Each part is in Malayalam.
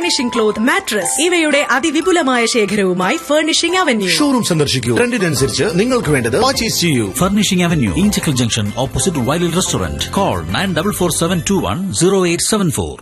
ഫർണിഷിംഗ് ക്ലോത്ത് മാട്രസ് ഇവയുടെ അതിവിപുലമായ ശേഖരവുമായി ഫർണിഷിംഗ് അവന്യൂ ഷോറൂം സന്ദർശിക്കൂ ട്രെൻഡിനനുസരിച്ച് നിങ്ങൾക്ക് വേണ്ടത് പർച്ചേസ് ചെയ്യൂ Furnishing Avenue, Inchikal Junction, opposite Wiley Restaurant. Call 9447210874.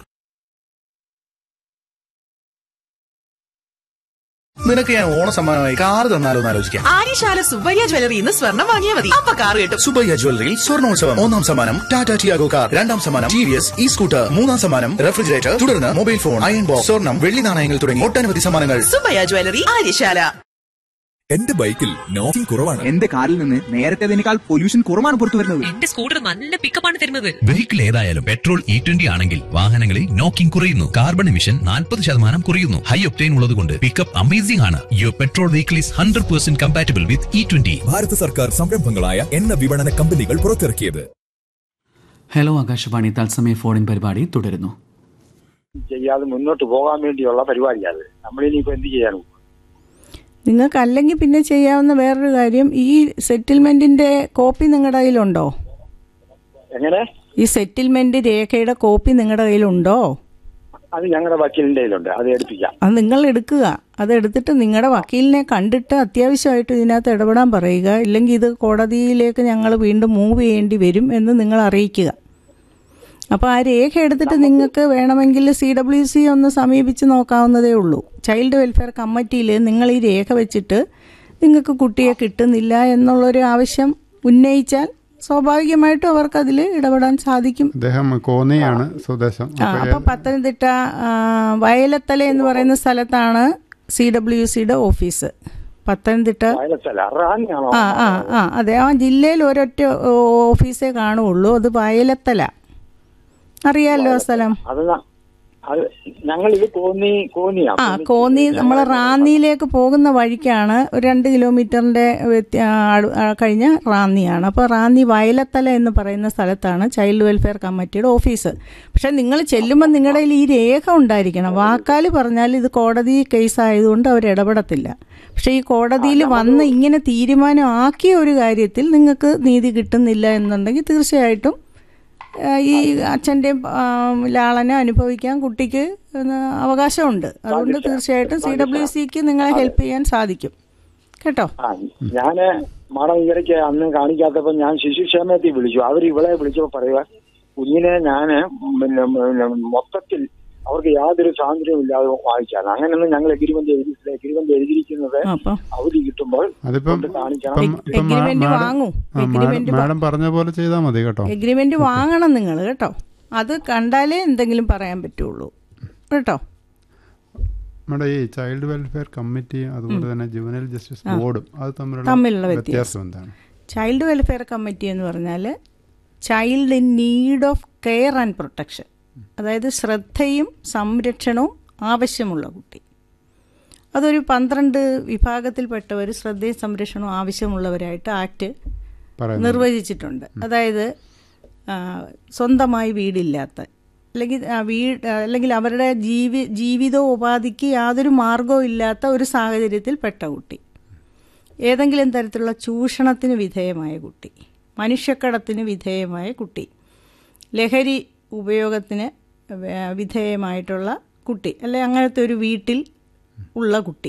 നിനക്ക് ഞാൻ ഓണസമ്മാനമായി കാർ തന്നാലോ എന്ന് ആലോചിക്കാം ആര്യശാല സുബ്ബയ്യ ജ്വല്ലറി ഇന്ന് സ്വർണം വാങ്ങിയാൽ മതി അപ്പൊ കാർ കിട്ടും സുബയ്യ ജ്വല്ലറിയിൽ സ്വർണോത്സവം ഒന്നാം സമ്മാനം ടാറ്റ ടിയാഗോ കാർ രണ്ടാം സമ്മാനം T V S e scooter മൂന്നാം സമ്മാനം റെഫ്രിജറേറ്റർ തുടർന്ന് മൊബൈൽ ഫോൺ അയൺ ബോക്സ് സ്വർണം വെള്ളി നാണയങ്ങൾ തുടങ്ങി ഒട്ടനവധി സമ്മാനങ്ങൾ സുബ്ബയ്യ ജ്വല്ലറി ആര്യശാല എന്റെ ബൈക്കിൽ നോക്കിംഗ് കുറവാണ് എന്റെ കാറിൽ നിന്ന് നേരത്തേതിനേക്കാൾ പൊല്യൂഷൻ കുറവാണ് പുറത്തു വരുന്നത് എന്റെ സ്കൂട്ടർ നല്ല പിക്കപ്പാണ് തരുന്നത് വെഹിക്കിൾ ഏതായാലും പെട്രോൾ ഇ ട്വന്റി ആണെങ്കിൽ വാഹനങ്ങളിൽ നോക്കിംഗ് കുറയുന്നു കാർബൺ എമിഷൻ നാൽപ്പത് ശതമാനം കുറയുന്നു ഹൈ ഒപ്റ്റൈൻ ഉള്ളതുകൊണ്ട് പിക്കപ്പ് അമേസിംഗ് ആണ് your petrol vehicle is hundred percent compatible with E twenty ഭാരത സർക്കാർ സംരംഭങ്ങളായ എണ്ണ വിപണന കമ്പനികൾ പുറത്തിറക്കിയത് ഹലോ ആകാശവാണി തത്സമയ ഫോണിൻ പരിപാടി തുടരുന്നു ചെയ്യാതെ മുന്നോട്ട് പോകാൻ വേണ്ടിയുള്ള പരിപാടിയാണ് നമ്മളിനിയിപ്പോ എന്ത് ചെയ്യാൻ നിങ്ങൾക്ക് അല്ലെങ്കിൽ പിന്നെ ചെയ്യാവുന്ന വേറൊരു കാര്യം ഈ സെറ്റിൽമെന്റിന്റെ കോപ്പി നിങ്ങളുടെ കയ്യിലുണ്ടോ എങ്ങനെ ഈ സെറ്റിൽമെന്റ് രേഖയുടെ കോപ്പി നിങ്ങളുടെ കയ്യിലുണ്ടോ അത് ഞങ്ങളുടെ വക്കീലിന്റെ കയ്യിലുണ്ട് അത് എടുപ്പിക്കാം അത് നിങ്ങൾ എടുക്കുക അത് എടുത്തിട്ട് നിങ്ങളുടെ വക്കീലിനെ കണ്ടിട്ട് അത്യാവശ്യമായിട്ട് ഇതിനകത്ത് ഇടപെടാൻ പറയുക ഇല്ലെങ്കിൽ ഇത് കോടതിയിലേക്ക് ഞങ്ങൾ വീണ്ടും മൂവ് ചെയ്യേണ്ടി വരും എന്ന് നിങ്ങൾ അറിയിക്കുക അപ്പോൾ ആ രേഖ എടുത്തിട്ട് നിങ്ങൾക്ക് വേണമെങ്കിൽ സി ഡബ്ല്യു സി ഒന്ന് സമീപിച്ച് നോക്കാവുന്നതേ ഉള്ളൂ ചൈൽഡ് വെൽഫെയർ കമ്മിറ്റിയിൽ നിങ്ങൾ ഈ രേഖ വെച്ചിട്ട് നിങ്ങൾക്ക് കുട്ടിയെ കിട്ടുന്നില്ല എന്നുള്ളൊരു ആവശ്യം ഉന്നയിച്ചാൽ സ്വാഭാവികമായിട്ടും അവർക്ക് അതിൽ ഇടപെടാൻ സാധിക്കും അദ്ദേഹം കോന്നിയാണ് സ്വദേശം ആ അപ്പൊ പത്തനംതിട്ട ആ, വയലത്തല എന്ന് പറയുന്ന സ്ഥലത്താണ് സി ഡബ്ല്യു സിയുടെ ഓഫീസ് പത്തനംതിട്ട വയലത്തല്ല റാണിയാണോ ആ ആ ആ അതെ ആ ജില്ലയിൽ ഒരൊറ്റ ഓ, ഓഫീസേ കാണുള്ളൂ അത് വയലത്തല അറിയാലോ ആ സ്ഥലം അത് ന- അത് ഞങ്ങൾ ഇത് കോന്നി കോന്നിയാ ആ കോന്നി നമ്മൾ റാന്നിയിലേക്ക് പോകുന്ന വഴിക്കാണ് ഒരു രണ്ട് കിലോമീറ്ററിന്റെ വ്യത്യ- ആ, അടു- ആ, കഴിഞ്ഞ റാന്നിയാണ് അപ്പോൾ റാന്നി വയലത്തല എന്ന് പറയുന്ന സ്ഥലത്താണ് ചൈൽഡ് വെൽഫെയർ കമ്മിറ്റിയുടെ ഓഫീസ് പക്ഷെ നിങ്ങൾ ചെല്ലുമ്പോൾ നിങ്ങളുടെ കയ്യിൽ ഈ രേഖ ഉണ്ടായിരിക്കണം വാക്കാൽ പറഞ്ഞാൽ ഇത് കോടതി കേസ് ആയതുകൊണ്ട് അവർ ഇടപെടത്തില്ല പക്ഷെ ഈ കോടതിയിൽ വന്ന് ഇങ്ങനെ തീരുമാനമാക്കിയ ഒരു കാര്യത്തിൽ നിങ്ങൾക്ക് നീതി കിട്ടുന്നില്ല എന്നുണ്ടെങ്കിൽ തീർച്ചയായിട്ടും ആ, ഈ അച്ഛൻ്റെയും ലാളനെ അനുഭവിക്കാൻ കുട്ടിക്ക് ഒന്ന് അവകാശമുണ്ട് അതുകൊണ്ട് തീർച്ചയായിട്ടും സി ഡബ്ല്യു സിക്ക് നിങ്ങളെ ഹെൽപ്പ് ചെയ്യാൻ സാധിക്കും കേട്ടോ ആ ഞാന് മാഡം ഇവരയ്ക്ക് അന്ന് കാണിക്കാത്തപ്പോ ഞാൻ ശിശുക്ഷേമത്തിൽ വിളിച്ചു അവർ ഇവളെ വിളിച്ചപ്പോ പറയുക കുഞ്ഞിനെ ഞാന് പിന്നെ പിന്നെ മൊത്തത്തിൽ അവർക്ക് യാതൊരു സ്വാതന്ത്ര്യവും ഇല്ലാതെ വായിച്ചാണ് അങ്ങനെയൊന്നും ഞങ്ങൾ എഗ്രിമെന്റ് എഴുതിയിട്ടില്ല എഗ്രിമെന്റ് എഴുതിയിരിക്കുന്നത് അപ്പം അവധി കിട്ടുമ്പോൾ അതിപ്പം കൊണ്ട് കാണിക്കണം ഇപ്പം ഇപ്പം മാ- എഗ്രിമെന്റ് മാഡം വാങ്ങൂ ആ, എഗ്രിമെന്റ് മാഡം മാഡം പറഞ്ഞ പോലെ ചെയ്താൽ മതി കേട്ടോ എഗ്രിമെന്റ് വാങ്ങണം നിങ്ങൾ കേട്ടോ അത് കണ്ടാലേ എന്തെങ്കിലും പറയാൻ പറ്റുള്ളൂ കേട്ടോ നമ്മുടെ ഈ ചൈൽഡ് വെൽഫെയർ കമ്മിറ്റിയും അതുപോലെ തന്നെ ജുവനൽ ജസ്റ്റിസ് ആ. ബോർഡും അത് തമ്മിലുള്ള തമ്മിലുള്ള വ്യത്യാസം. വ്യത്യാസം എന്താണ് ചൈൽഡ് വെൽഫെയർ കമ്മിറ്റി എന്ന് പറഞ്ഞാൽ child in need of care and protection അതായത് ശ്രദ്ധയും സംരക്ഷണവും ആവശ്യമുള്ള കുട്ടി അതൊരു പന്ത്രണ്ട് വിഭാഗത്തിൽപ്പെട്ടവർ ശ്രദ്ധയും സംരക്ഷണവും ആവശ്യമുള്ളവരായിട്ട് ആക്ട് പറയുന്നുണ്ട്. നിർവചിച്ചിട്ടുണ്ട് അതായത് ആ, സ്വന്തമായി വീടില്ലാത്ത അല്ലെങ്കിൽ ആ, വീട് അല്ലെങ്കിൽ അവരുടെ ജീവി ജീവിതോപാധിക്ക് യാതൊരു മാർഗവും ഇല്ലാത്ത ഒരു സാഹചര്യത്തിൽ പെട്ട കുട്ടി ഏതെങ്കിലും തരത്തിലുള്ള ചൂഷണത്തിന് വിധേയമായ കുട്ടി മനുഷ്യക്കടത്തിന് വിധേയമായ കുട്ടി ലഹരി ഉപയോഗത്തിന് വേ- വിധേയമായിട്ടുള്ള കുട്ടി അല്ലെ അങ്ങനത്തെ ഒരു വീട്ടിൽ ഉള്ള കുട്ടി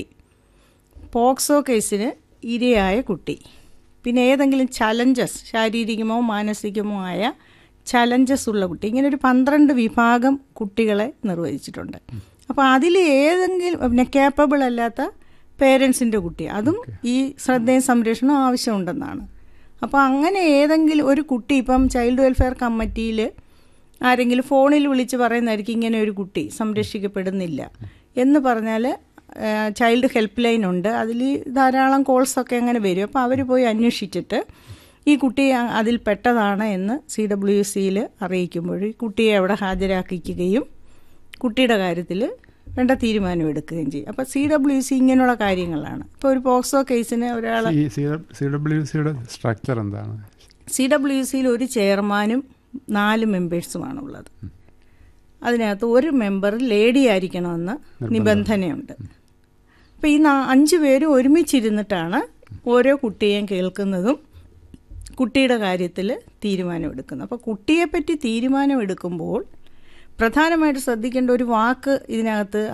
പോക്സോ കേസിന് ഇരയായ കുട്ടി പിന്നെ ഏതെങ്കിലും ചലഞ്ചസ് ശാരീരികമോ മാനസികമോ ആയ ചലഞ്ചസ് ഉള്ള കുട്ടി ഇങ്ങനെ ഒരു പന്ത്രണ്ട് വിഭാഗം കുട്ടികളെ നിർവചിച്ചിട്ടുണ്ട് അപ്പോൾ അതിൽ ഏതെങ്കിലും പിന്നെ കേപ്പബിൾ അല്ലാത്ത പേരൻസിൻ്റെ കുട്ടി അതും ഈ ശ്രദ്ധയും സംരക്ഷണവും ആവശ്യമുണ്ടെന്നാണ് അപ്പോൾ അങ്ങനെ ഏതെങ്കിലും ഒരു കുട്ടി ഇപ്പം ചൈൽഡ് വെൽഫെയർ കമ്മിറ്റിയിൽ ആരെങ്കിലും ഫോണിൽ വിളിച്ച് പറയുന്നതായിരിക്കും ഇങ്ങനെ ഒരു കുട്ടി സംരക്ഷിക്കപ്പെടുന്നില്ല എന്ന് പറഞ്ഞാൽ ചൈൽഡ് ഹെൽപ്പ് ലൈൻ ഉണ്ട് അതിൽ ധാരാളം കോൾസൊക്കെ അങ്ങനെ വരും അപ്പോൾ അവർ പോയി അന്വേഷിച്ചിട്ട് ഈ കുട്ടി അ- അതിൽ പെട്ടതാണ് എന്ന് സി ഡബ്ല്യു സിയിൽ അറിയിക്കുമ്പോൾ ഈ കുട്ടിയെ അവിടെ ഹാജരാക്കിക്കുകയും കുട്ടിയുടെ കാര്യത്തിൽ വേണ്ട തീരുമാനം എടുക്കുകയും ചെയ്യും അപ്പോൾ സി ഡബ്ല്യു സി ഇങ്ങനെയുള്ള കാര്യങ്ങളാണ് ഇപ്പോൾ ഒരു പോക്സോ കേസിന് ഒരാൾ ഈ സി ഡബ്ല്യു സിയുടെ സ്ട്രക്ചർ എന്താണ് സി ഡബ്ല്യു സിയിൽ ഒരു ചെയർമാനും നാല് മെമ്പേഴ്സുമാണ് ഉള്ളത് അതിനകത്ത് ഒരു മെമ്പർ ലേഡി ആയിരിക്കണമെന്ന് നിബന്ധനയുണ്ട് അപ്പോൾ ഈ നാ- അഞ്ച് പേരും ഒരുമിച്ചിരുന്നിട്ടാണ് ഓരോ കുട്ടിയെയും കേൾക്കുന്നതും കുട്ടിയുടെ കാര്യത്തിൽ തീരുമാനമെടുക്കുന്നത് അപ്പോൾ കുട്ടിയെപ്പറ്റി തീരുമാനമെടുക്കുമ്പോൾ പ്രധാനമായിട്ട് ശ്രദ്ധിക്കേണ്ട ഒരു വാക്ക് ഇതിനകത്ത്